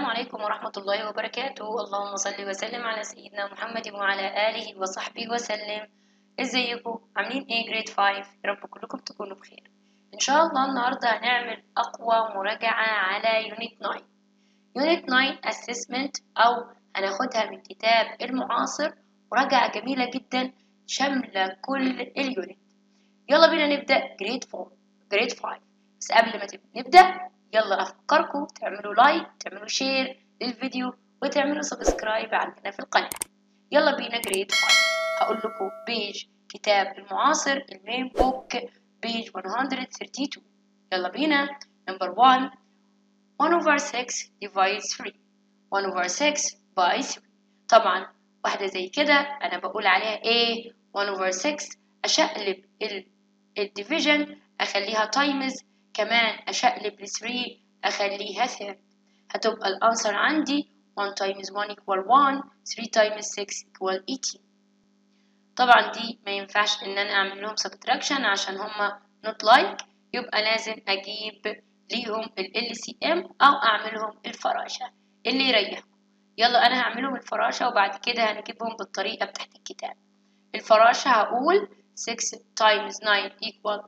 السلام عليكم ورحمة الله وبركاته اللهم صل وسلم على سيدنا محمد وعلى آله وصحبه وسلم ازيكم عاملين ايه جريد 5 يا رب كلكم تكونوا بخير ان شاء الله النهاردة هنعمل اقوى مراجعة على يونت 9 يونت 9 assessment او هناخدها من كتاب المعاصر مراجعة جميلة جدا شاملة كل اليونت يلا بينا نبدأ جريد 4 جريد 5 بس قبل ما نبدأ يلا أفكركم تعملوا لايك تعملوا شير للفيديو وتعملوا سبسكرايب عندنا في القناة يلا بينا جريد 5 هقول لكم بيج كتاب المعاصر المين بوك بيج 132 يلا بينا نمبر 1 1 over 6 divides 3 1 over 6 by 3 طبعا واحدة زي كده أنا بقول عليها ايه 1 over 6 أشقلب الديفيجن أخليها تايمز كمان أشقلب ل 3 أخليها third هتبقى الأنسر عندي 1 times 1 equal 1 3 times 6 equal 18 طبعا دي ما ينفعش إن أنا أعمل لهم subtraction عشان هما not like يبقى لازم أجيب ليهم ال LCM أو أعملهم الفراشة اللي يريحكم يلا أنا هعملهم الفراشة وبعد كده هنجيبهم بالطريقة بتاعت الكتاب الفراشة هقول 6 times 9 equal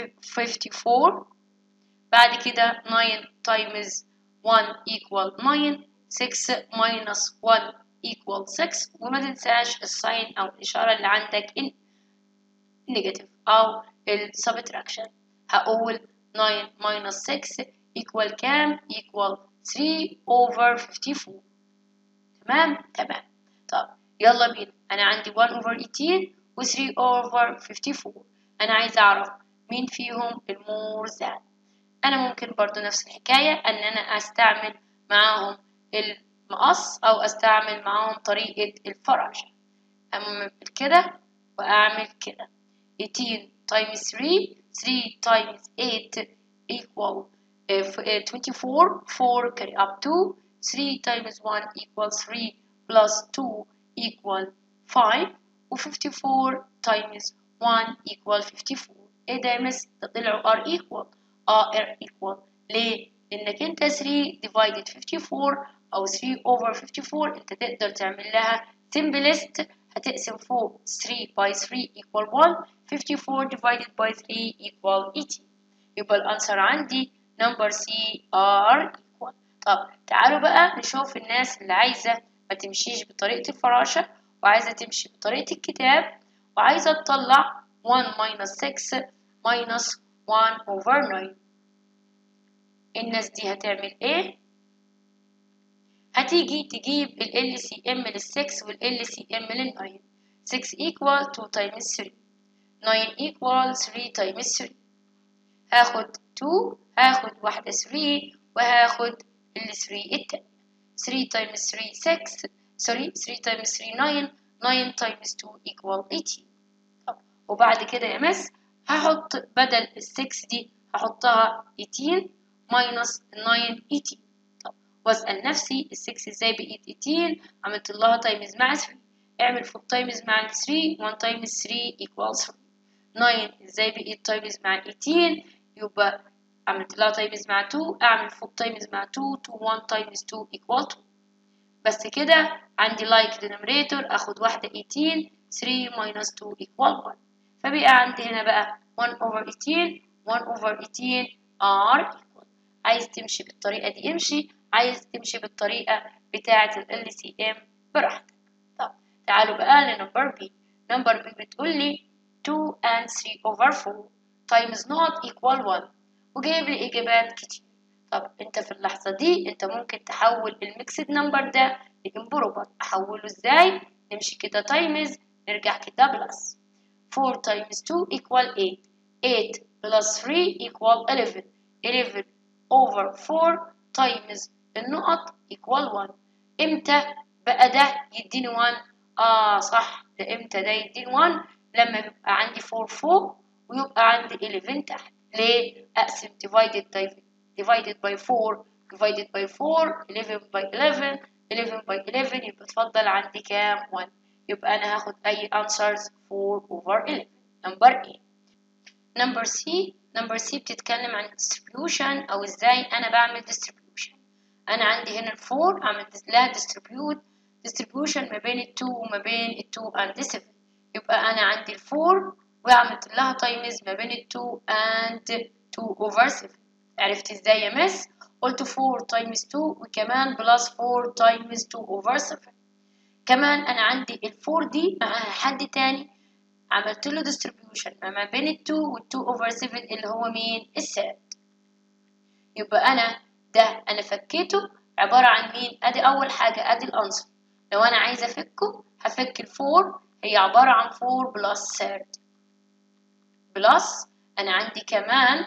54 بعد كده 9 times 1 equal 9 6 minus 1 equal 6 وما تنساش الساين أو الإشارة اللي عندك النيجاتيف أو السبتراكشن هقول 9 minus 6 equal كام equal 3 over 54 تمام تمام طب يلا بينا أنا عندي 1 over 18 و 3 over 54 أنا عايز أعرف مين فيهم المور ذان أنا ممكن برضو نفس الحكاية أن أنا أستعمل معاهم المقص أو أستعمل معاهم طريقة الفراشة أعمل كده وأعمل كده 18 times 3 3 times 8 equal 24 4 carry up 2 3 times 1 equal 3 plus 2 equal 5 و 54 times 1 equal 54 ايه ده يا مس ده طلعوا r equal اه r equal ليه؟ لانك انت 3 divided 54 او 3 over 54 انت تقدر تعمل لها simplest هتقسم فوق 3 by 3 equal 1 54 divided by 3 equal 80 يبقى الانسر عندي number C R equal طب تعالوا بقى نشوف الناس اللي عايزة ما تمشيش بطريقة الفراشة وعايزة تمشي بطريقة الكتاب وعايزة تطلع 1 minus 6 minus 1 over 9 الناس دي هتعمل ايه؟ هتيجي تجيب ال LCM لل 6 وال LCM لل 9 6 equal 2 times 3 9 equal 3 times 3 هاخد 2 هاخد واحدة 3 وهاخد ال 3 التانية 3 times 3 6 sorry 3 times 3 9 9 times 2 equal 18 طب وبعد كده يا مس هحط بدل ال 6 دي هحطها 18 minus 9 18 طب واسأل نفسي ال 6 ازاي بقيت 18 عملت لها تايمز مع 3 اعمل فوق تايمز مع ال 3 1 تايمز 3 equals 3 9 ازاي بقيت تايمز مع 18 يبقى عملت لها تايمز مع 2 اعمل فوق تايمز مع 2 2 1 تايمز 2 equal 2 بس كده عندي like denominator اخد واحدة 18 3 minus 2 equal 1 فبقى عندي هنا بقى 1 over 18 1 over 18 r equal عايز تمشي بالطريقة دي امشي عايز تمشي بالطريقة بتاعة ال LCM براحتك طب تعالوا بقى لنمبر B نمبر B بتقول لي 2 and 3 over 4 times not equal 1 وجايب لي إجابات كتير طب انت في اللحظة دي انت ممكن تحول الميكسد نمبر ده لإمبروبر أحوله ازاي نمشي كده تايمز نرجع كده بلس 4 times 2 equal 8 8 plus 3 equal 11 11 over 4 times النقط equal 1 امتى بقى ده يديني 1 اه صح ده امتى ده يديني 1 لما يبقى عندي 4 فوق ويبقى عندي 11 تحت ليه اقسم divided divided by 4 divided by 4 11 by 11 11 by 11 يبقى اتفضل عندي كام 1 يبقى انا هاخد اي answers 4 over 11 number A number C number C بتتكلم عن distribution او ازاي انا بعمل distribution انا عندي هنا الفور عملت لها distribute distribution ما بين التو وما بين التو and 7 يبقى انا عندي الفور وعملت لها تايمز ما بين التو and 2 over 7 عرفت ازاي يا مس قلت 4 times 2 وكمان بلس 4 times 2 over 7 كمان انا عندي ال 4 دي معاها حد تاني عملت له distribution ما بين ال 2 وال 2 over 7 اللي هو مين الساد يبقى انا ده انا فكيته عبارة عن مين ادي اول حاجة ادي الانسر لو انا عايزة افكه هفك ال 4 هي عبارة عن 4 بلس ساد بلس انا عندي كمان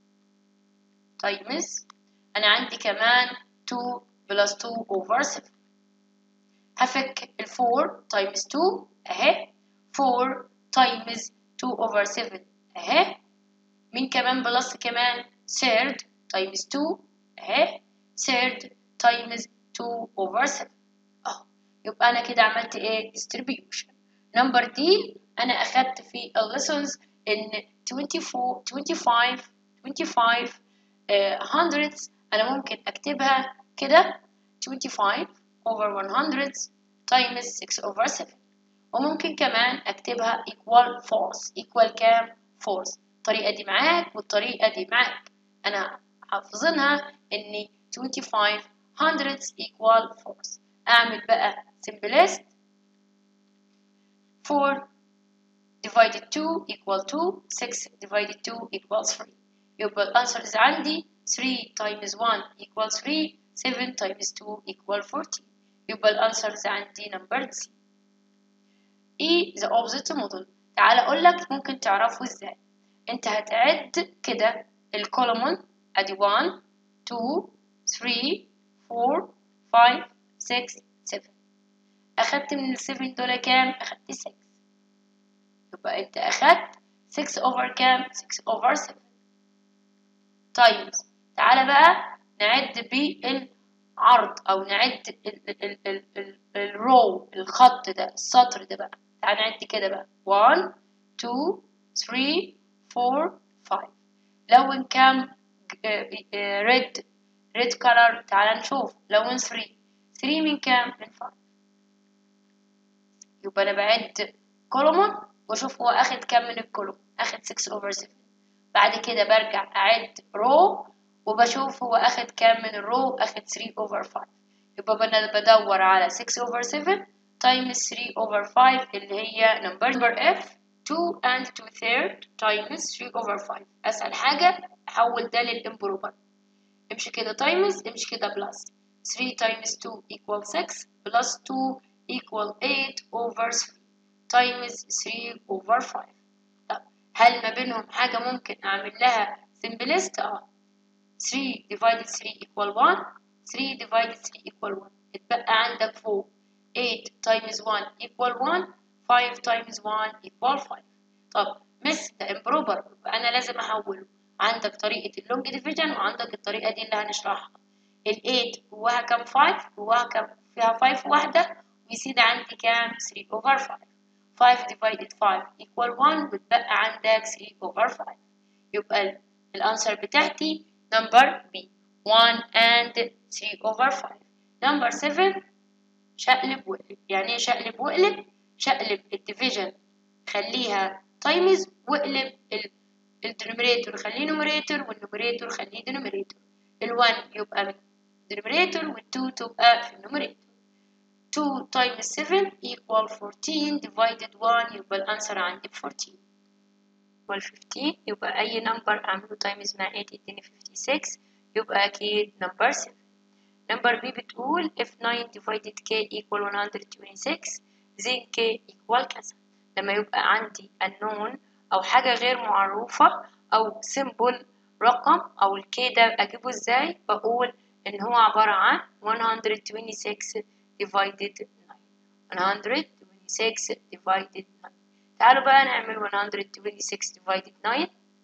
تايمز انا عندي كمان 2 بلس 2 over 7 هفك ال 4 تايمز 2 اهي 4 تايمز 2 over 7 اهي مين كمان بلس كمان third تايمز 2 اهي third تايمز 2 over 7 اهو يبقى انا كده عملت ايه distribution نمبر دي انا اخدت في الليسونز ان 24 25 25 uh, hundreds انا ممكن اكتبها كده 25 over 100 times 6 over 7 وممكن كمان اكتبها equal force equal كام force الطريقة دي معاك والطريقة دي معاك انا حافظينها ان 25 hundreds equal force اعمل بقى simplest 4 divided 2 equal 2 6 divided 2 equals 3 يبقى الانسرز عندي 3 times 1 equals 3 7 times 2 equal 14 يبقى الانسرز عندي number C E the opposite model تعال اقول لك ممكن تعرفه ازاي انت هتعد كده الكولومون ادي 1 2 3 4 5 6 7 اخدت من ال 7 دول كام اخدت 6 يبقى انت اخدت 6 over كام 6 over 7 تايمز تعالى بقى نعد بالعرض او نعد الرو الخط ده السطر ده بقى تعالى نعد كده بقى 1 2 3 4 5 لون كام ريد ريد كولر تعالى نشوف لون 3 3 من كام من 5 يبقى انا بعد كولومون واشوف هو اخد كام من الكولوم اخد 6 over 7 بعد كده برجع اعد رو وبشوف هو اخد كام من الرو اخد 3 over 5 يبقى انا بدور على 6 over 7 times 3 over 5 اللي هي number number f 2 and 2 third times 3 over 5 اسهل حاجة احول ده للامبروبر امشي كده times امشي كده plus 3 times 2 equal 6 plus 2 equal 8 over 3 times 3 over 5 طب هل ما بينهم حاجة ممكن أعمل لها simplest؟ اه 3 divided 3 equal 1 3 divided 3 equal 1 اتبقى عندك فوق 8 times 1 equal 1 5 times 1 equal 5 طب مس ده improper أنا لازم أحوله عندك طريقة اللونج ديفيجن وعندك الطريقة دي اللي هنشرحها ال 8 جواها كام 5 جواها كام فيها 5 واحدة ويزيد عندي كام 3 over 5 5 divided 5 equal 1 بتبقى عندك 3 over 5 يبقى الانسر بتاعتي number B 1 and 3 over 5 number 7 شقلب وقلب يعني ايه شقلب وقلب شقلب الديفيجن خليها تايمز واقلب الدينوميريتور خليه نوميريتور والنوميريتور خليه دينوميريتور ال1 يبقى من الدينوميريتور وال2 تبقى في النوميريتور 2 times 7 equal 14 divided 1 يبقى الانسر عندي ب 14 وال 15 يبقى أي نمبر أعمله times مع 8 يديني 56 يبقى أكيد نمبر 7 نمبر B بتقول if 9 divided k equal 126 then k equal كذا لما يبقى عندي unknown أو حاجة غير معروفة أو symbol رقم أو الكي ده أجيبه إزاي بقول إن هو عبارة عن 126 divided 9 126 divided 9 تعالوا بقى نعمل 126 divided 9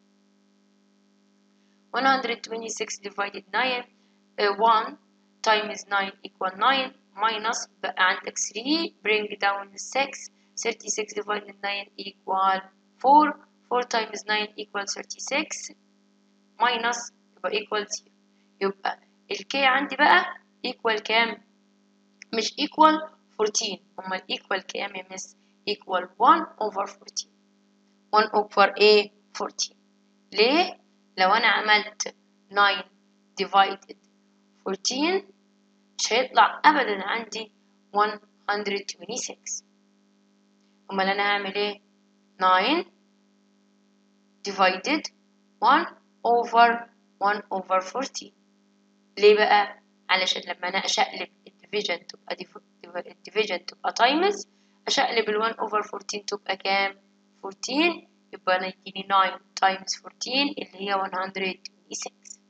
126 divided 9 uh, 1 times 9 equal 9 minus بقى عندك 3 bring down 6 36 divided 9 equal 4 4 times 9 equal 36 minus يبقى equal 0 يبقى الكي عندي بقى equal كام مش equal 14 أمال equal كام يا مس equal 1 over 14 1 over a 14 ليه لو أنا عملت 9 divided 14 مش هيطلع أبدا عندي 126 أمال أنا هعمل إيه 9 divided 1 over 1 over 14 ليه بقى علشان لما أنا أشقلب الديفيجن تبقى الديفيجن تبقى تايمز أشقلب ال 1 over 14 تبقى كام 14 يبقى أنا يديني 9 times 14 اللي هي 126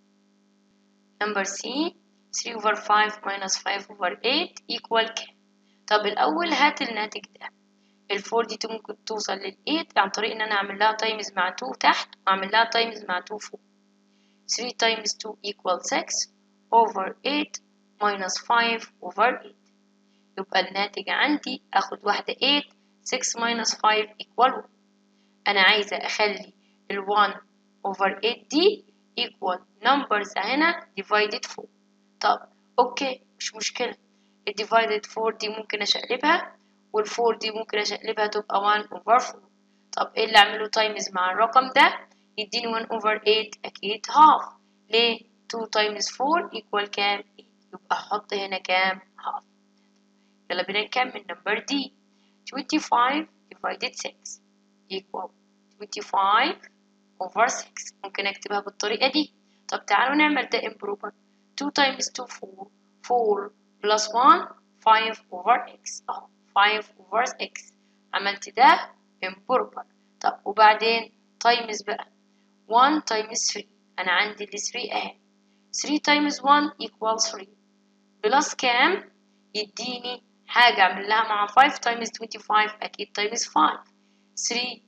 number C 3 over 5 minus 5 over 8 equal كام طب الأول هات الناتج ده الفور دي ممكن توصل للإيت عن طريق إن أنا أعمل لها تايمز مع 2 تحت وأعمل لها تايمز مع 2 فوق 3 times 2 equal 6 over 8 minus 5 over 8 يبقى الناتج عندي أخد واحدة 8 6 minus 5 equal 1 أنا عايزة أخلي ال 1 over 8 دي equal numbers هنا divided 4 طب أوكي مش مشكلة ال divided 4 دي ممكن أشقلبها والفور دي ممكن أشقلبها تبقى 1 over 4 طب إيه اللي أعمله تايمز مع الرقم ده يديني 1 over 8 أكيد half ليه 2 times 4 equal كام 8 يبقى أحط هنا كام half يلا بينا نكمل نمبر دي 25 divided 6 equal 25 over 6 ممكن أكتبها بالطريقة دي طب تعالوا نعمل ده improper 2 times 2 4 4 plus 1 5 over x أهو 5 over x عملت ده improper طب وبعدين times بقى 1 times 3 أنا عندي ال 3 أهي 3 times 1 equals 3 بلس كام يديني حاجة أعمل لها مع 5 times 25 أكيد times 5 3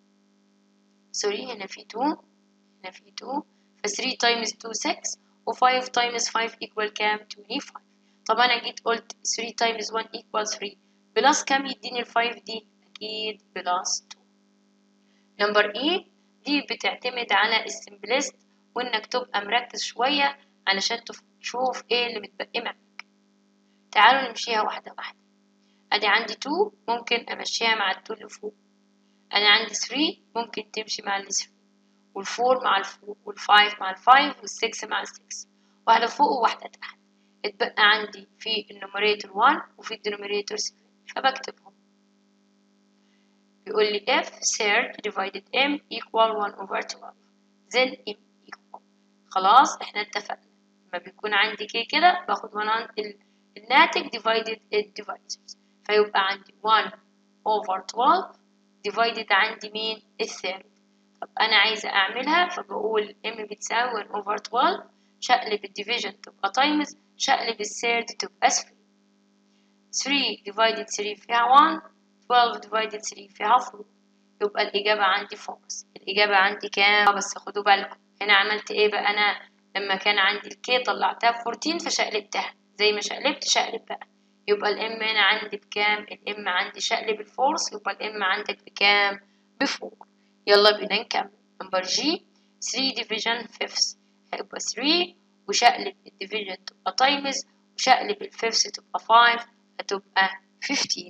سوري هنا في 2 هنا في 2 ف 3 times 2 6 و 5 times 5 equal كام 25 طب أنا جيت قلت 3 times 1 equals 3 بلس كام يديني ال 5 دي أكيد بلس 2 نمبر E دي بتعتمد على السمبلست وإنك تبقى مركز شوية علشان تشوف إيه اللي متبقي معاك تعالوا نمشيها واحدة واحدة أدي عندي 2 ممكن أمشيها مع ال 2 اللي فوق أنا عندي 3 ممكن تمشي مع ال 3 والفور مع الفور والفايف مع الفايف والسكس مع السكس واحدة فوق وواحدة تحت اتبقى عندي في النوميريتور 1 وفي الدينوميريتور 7 فبكتبهم بيقول لي f third divided m equal 1 over 12 then m equal خلاص احنا اتفقنا لما بيكون عندي كده كده باخد 1 الناتج divided الديفايزرز فيبقى عندي 1 over 12 divided عندي مين الثالث طب انا عايزه اعملها فبقول m بتساوي 1 over 12 شقلب الديفيجن تبقى تايمز شقلب الثيرد تبقى 3 3 divided 3 فيها 1 12 divided 3 فيها 4 يبقى الإجابة عندي فوكس الإجابة عندي كام بس خدوا بالكم هنا عملت إيه بقى أنا لما كان عندي الكي طلعتها ب 14 فشقلبتها زي ما شقلبت شقلب بقى يبقى الام هنا عندي بكام الام عندي شقلب الفورس يبقى الام عندك بكام بفور يلا بينا نكمل نمبر جي 3 division fifths هيبقى 3 وشقلب الديفيجن تبقى تايمز وشقلب الفيفث تبقى 5 هتبقى 15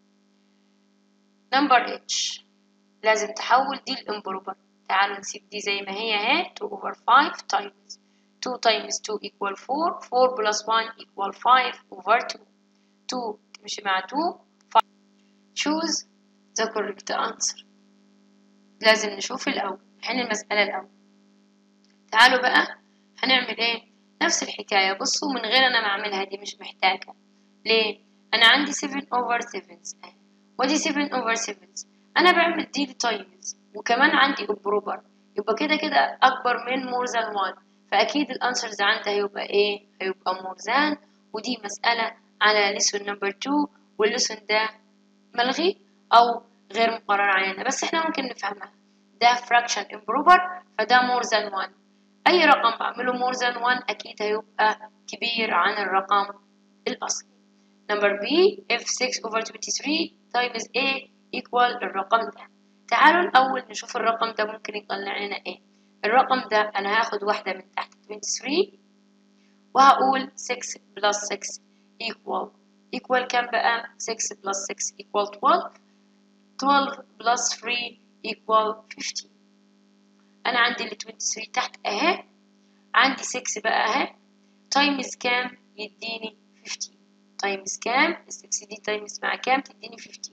نمبر اتش لازم تحول دي الامبروبر تعالوا نسيب دي زي ما هي اهي 2 over 5 times 2 times 2 equal 4 4 plus 1 equal 5 over 2 2 تمشي مع 2 5 choose the correct answer لازم نشوف الأول نحل المسألة الأول تعالوا بقى هنعمل ايه نفس الحكاية بصوا من غير أنا ما أعملها دي مش محتاجة ليه أنا عندي 7 over 7 ودي 7 over 7 أنا بعمل دي لتايمز وكمان عندي امبروبر يبقى كده كده أكبر من more than 1 فأكيد الأنسرز عندها هيبقى إيه هيبقى more than ودي مسألة على lesson number 2 والليسون ده ملغي أو غير مقرر علينا بس احنا ممكن نفهمها ده fraction improper فده more than 1 أي رقم بعمله more than 1 أكيد هيبقى كبير عن الرقم الأصلي number B if 6 over 23 times A equal الرقم ده تعالوا الأول نشوف الرقم ده ممكن يطلع لنا إيه الرقم ده أنا هاخد واحدة من تحت 23 وهقول 6 بلس 6 equal equal كام بقى 6 بلس 6 equal 12 12 بلس 3 equal 15 أنا عندي ال 23 تحت أهي عندي 6 بقى أهي تايمز كام يديني 15 تايمز كام ال 6 دي تايمز مع كام تديني 15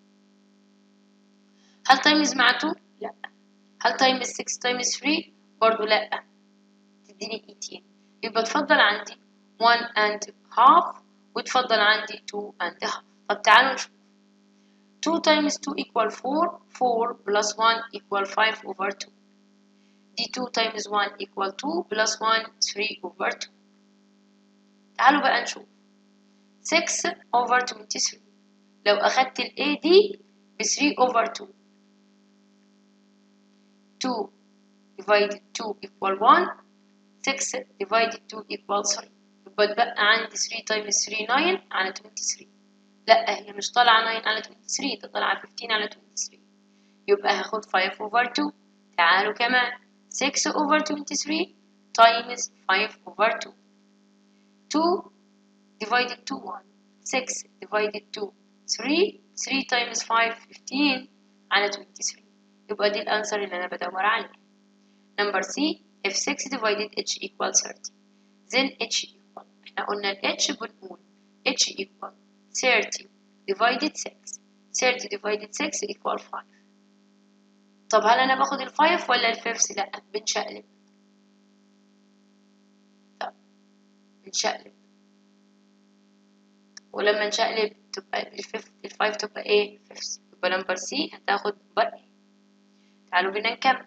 هل تايمز مع 2 لا هل تايمز 6 تايمز 3 برضو لا تديني 18 يبقى تفضل عندي 1 and half وتفضل عندي 2 and half طب تعالوا نشوف 2 times 2 equal 4 4 plus 1 equal 5 over 2 دي 2 times 1 equal 2 plus 1 3 over 2 تعالوا بقى نشوف 6 over 23 لو أخدت ال A دي ب 3 over 2 2 divided 2 equal 1 6 divided 2 equal 3 يبقى اتبقى عندي 3 times 3 9 على 23 لا هي مش طالعة 9 على 23 ده طالعة 15 على 23 يبقى هاخد 5 over 2 تعالوا كمان 6 over 23 times 5 over 2 2 divided 2 1 6 divided 2 3 3 times 5 15 على 23 يبقى دي الانسر اللي انا بدور عليه number C if 6 divided h equals 30 then h equal احنا قلنا ال h بنقول h equal 30 divided 6 30 divided 6 equal 5 طب هل انا باخد ال 5 ولا ال 5 لا بنشقلب طب بنشقلب ولما نشقلب تبقى ال 5 تبقى ايه 5 يبقى نمبر سي هتاخد نمبر ايه تعالوا بينا نكمل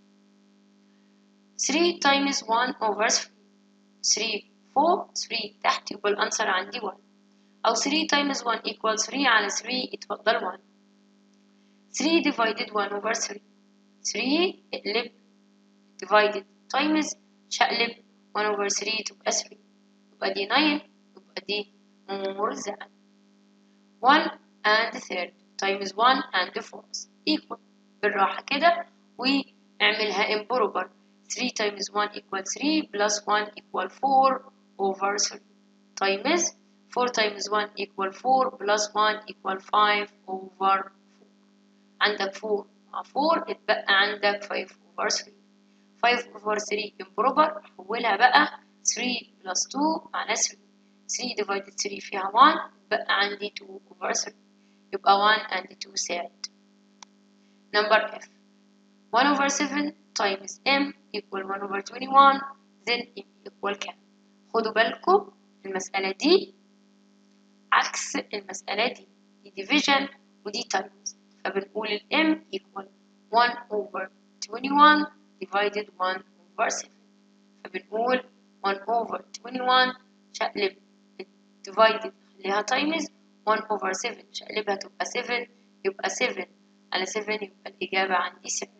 3 times 1 over 3 3 فوق 3 تحت يبقى الانسر عندي 1 أو 3 times 1 equals 3 على 3 يتفضل 1 3 divided 1 over 3 3 اقلب divided times شقلب 1 over 3 تبقى 3 يبقى دي 9 يبقى دي more than 1 and third times 1 and fourth equal بالراحة كده ونعملها improper 3 times 1 equal 3 plus 1 equal 4 over 3 times 4 times 1 equal 4 plus 1 equal 5 over 4 عندك 4 مع 4 اتبقى عندك 5 over 3 5 over 3 improper حولها بقى 3 plus 2 على 3 3 divided 3 فيها 1 اتبقى عندي 2 over 3 يبقى 1 and 2 set number F 1 over 7 times M equal 1 over 21 then M equal كام خدوا بالكم المسألة دي عكس المسألة دي دي division ودي times فبنقول ال M equal 1 over 21 divided 1 over 7 فبنقول 1 over 21 شقلب divided خليها times 1 over 7 شقلبها تبقى 7 يبقى 7 على 7 يبقى الإجابة عندي 7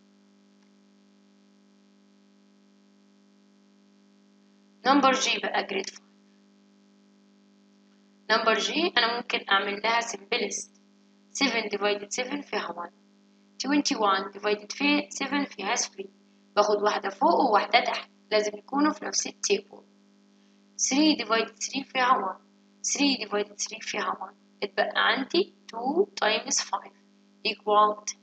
نمبر جي بقى جريد 5 نمبر جي أنا ممكن أعمل لها simplest 7 divided 7 فيها 1 21 divided 7 فيها 3 باخد واحدة فوق وواحدة تحت لازم يكونوا في نفس التيبل 3 divided 3 فيها 1 3 divided 3 فيها 1 اتبقى عندي 2 times 5 equal 10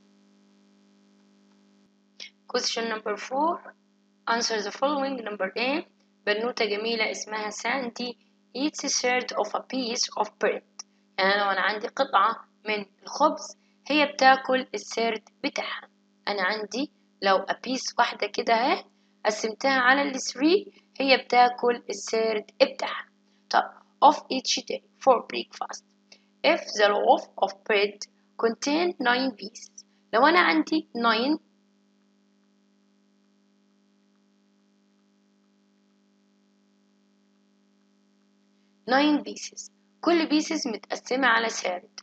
question number 4 answer the following number A بنوتة جميلة اسمها ساندي eats a third of a piece of bread يعني أنا وأنا عندي قطعة من الخبز هي بتاكل الثيرد بتاعها أنا عندي لو a piece واحدة كده اهي قسمتها على ال 3 هي بتاكل الثيرد بتاعها طب of each day for breakfast if the loaf of bread contain 9 pieces لو أنا عندي 9 9 pieces كل pieces متقسمة على third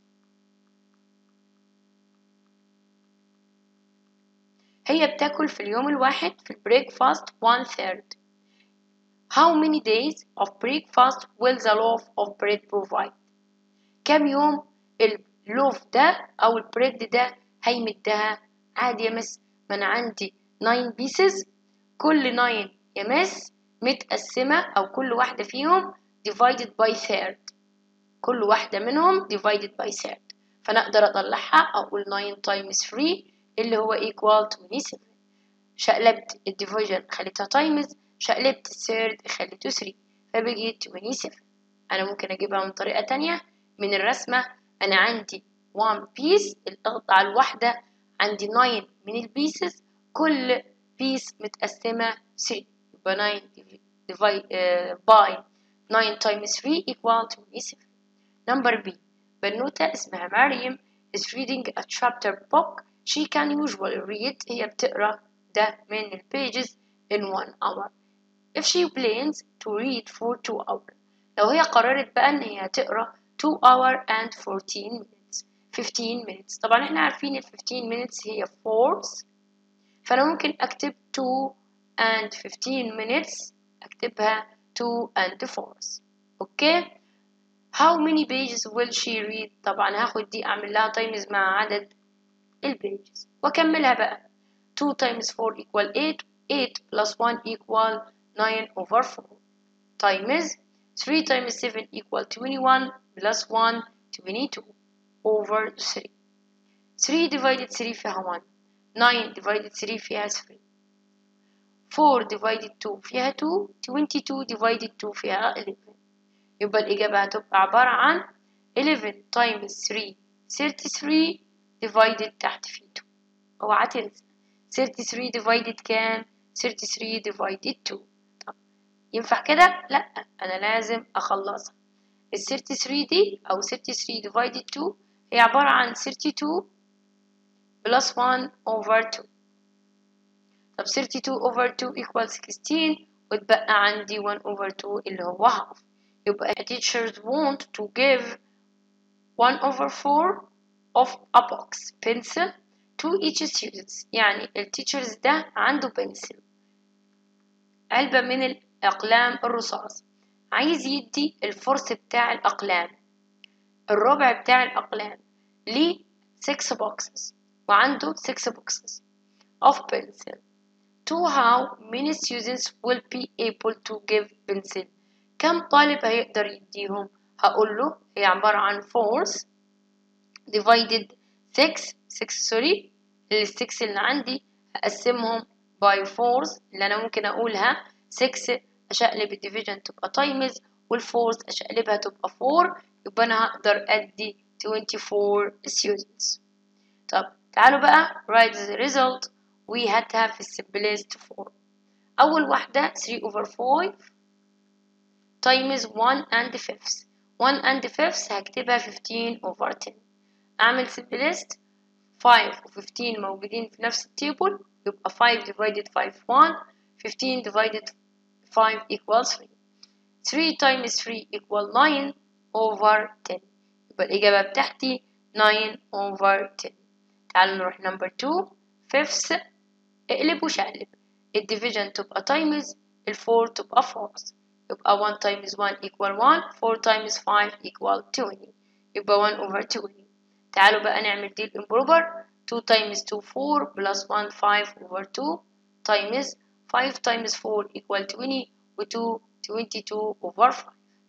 هي بتاكل في اليوم الواحد في البريكفاست one third How many days of breakfast will the loaf of bread provide? كم يوم اللوف ده أو البريد ده هيمدها عادي يا مس ما أنا عندي 9 pieces كل 9 يا مس متقسمة أو كل واحدة فيهم divided by third كل واحدة منهم divided by third فأنا أقدر أطلعها أقول 9 times 3 اللي هو equal 27 شقلبت الديفيجن خليتها times شقلبت الثيرد خليته 3 فبقيت 27 أنا ممكن أجيبها من طريقة تانية من الرسمة أنا عندي 1 piece القطعة الواحدة عندي 9 من البيسز كل بيس متقسمة 3 يبقى 9 divide uh, by 9 times 3 equal 27 number B بنوتة اسمها مريم is reading a chapter book she can usually read هي بتقرأ ده من ال pages in one hour if she plans to read for 2 hours لو هي قررت بقى ان هي تقرأ 2 hour and 14 minutes 15 minutes طبعا احنا عارفين ال 15 minutes هي fours فأنا ممكن أكتب 2 and 15 minutes أكتبها 2 and 4 أوكي how many pages will she read طبعا هاخد دي أعمل لها times مع عدد البيجز وأكملها بقى 2 times 4 equal 8 8 plus 1 equal 9 over 4 times 3 times 7 equal 21 plus 1 22 over 3 3 divided 3 فيها 1 9 divided 3 فيها 3 4 divided 2 فيها 2 22 divided 2 فيها 11 يبقى الإجابة هتبقى عبارة عن 11 times 3 33 divided تحت في 2 اوعى تنسى 33 divided كام 33 divided 2 طب ينفع كده لا أنا لازم أخلصها ال 33 دي أو 33 divided 2 هي عبارة عن 32 plus 1 over 2 طب 32 over 2 equals 16 وتبقى عندي 1 over 2 اللي هو half يبقى teachers want to give 1 over 4 of a box pencil to each students يعني التيتشرز ده عنده pencil علبة من الأقلام الرصاص عايز يدي الفرص بتاع الأقلام الربع بتاع الأقلام ليه 6 boxes وعنده 6 boxes of pencil to how many students will be able to give pencil كم طالب هيقدر يديهم هقول له هي عبارة عن 4 divided 6 6 سوري ال 6 اللي عندي هقسمهم by 4 اللي أنا ممكن أقولها 6 أشقلب الديفيجن تبقى times والفورس أشقلبها تبقى 4 يبقى أنا هقدر أدي 24 students طب تعالوا بقى write the result وهاتها في simplest form أول واحدة 3 over 5 times 1 and fifths 1 and fifths هكتبها 15 over 10 أعمل simplest 5 و 15 موجودين في نفس التيبل يبقى 5 divided 5 1 15 divided 5 equals 3 3 times 3 equal 9 over 10 يبقى الإجابة بتاعتي 9 over 10 تعالوا نروح number 2 fifths اقلب وشقلب الديفيجن تبقى times الفور تبقى fourths يبقى 1 times 1 equal 1 4 times 5 equal 20 يبقى 1 over 20 تعالوا بقى نعمل دي الامبروفر 2 times 2 4 plus 1 5 over 2 times 5 times 4 equal 20 و 2 22 over 5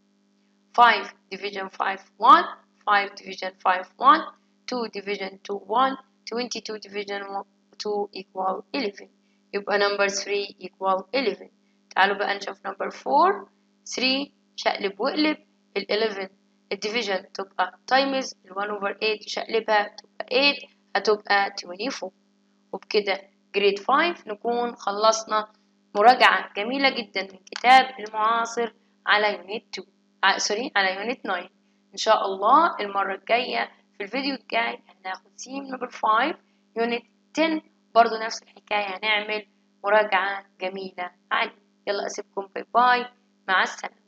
5 division 5 1 5 division 5 1 2 division 2 1 22 division 2 equal 11 يبقى number 3 equal 11 تعالوا بقى نشوف number 4 3 شقلب واقلب ال 11 الديفيجن تبقى times ال 1 over 8 شقلبها تبقى 8 هتبقى 24 وبكده جريد 5 نكون خلصنا مراجعة جميلة جدا من كتاب المعاصر على يونت 2 آه سوري على يونت 9 إن شاء الله المرة الجاية في الفيديو الجاي هناخد سيم نمبر 5 يونت 10 برضو نفس الحكاية هنعمل مراجعة جميلة عليه يلا أسيبكم باي باي مع السلامة